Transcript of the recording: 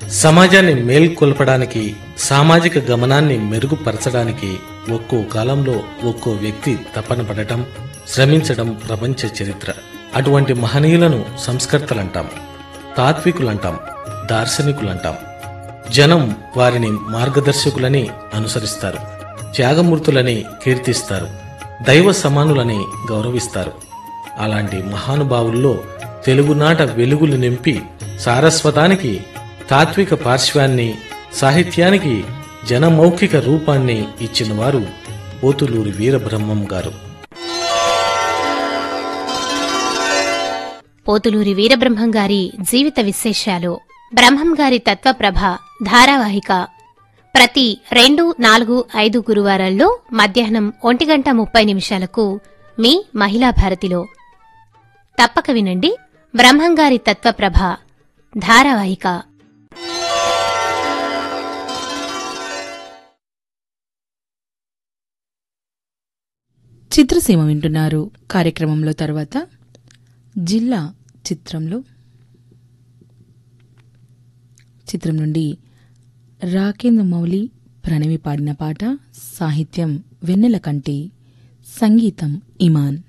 సమాజాన్ని మేల్కొల్పడానికి సామాజిక గమనాన్ని మెరుగుపరచడానికి ఒక్కో కాలంలో ఒక్కో వ్యక్తి తపన పడటం శ్రమించడం ప్రపంచ చరిత్ర అటువంటి మహనీయులను సంస్కర్తలంటాం తాత్వికులంటాం దార్శనికులంటాం జనం వారిని మార్గదర్శకులని అనుసరిస్తారు త్యాగమూర్తులని కీర్తిస్తారు దైవ సమానులని గౌరవిస్తారు అలాంటి మహానుభావుల్లో తెలుగునాట వెలుగులు నింపి సారస్వతానికి తాత్విక పార్శ్వాన్ని సాహిత్యానికి జనమౌఖిక రూపాన్ని ఇచ్చిన వారు పోతులూరి వీరబ్రహ్మం గారు పోతులూరి వీరబ్రహ్మం గారి జీవిత విశేషాలు బ్రహ్మం గారి తత్వప్రభ ధారావాహిక ప్రతి రెండు నాలుగు ఐదు గురువారాల్లో మధ్యాహ్నం ఒంటి గంట ముప్పై నిమిషాలకు మీ మహిళా భారతిలో తప్పక వినండి బ్రహ్మం గారి తత్వప్రభ ధారావాహిక చిత్రసీమ వింటున్నారు కార్యక్రమంలో తర్వాత జిల్లా చిత్రంలో చిత్రం నుండి రాకేంద్ర మౌలి ప్రణవి పాడిన పాట సాహిత్యం వెన్నెల కంటి సంగీతం ఇమాన్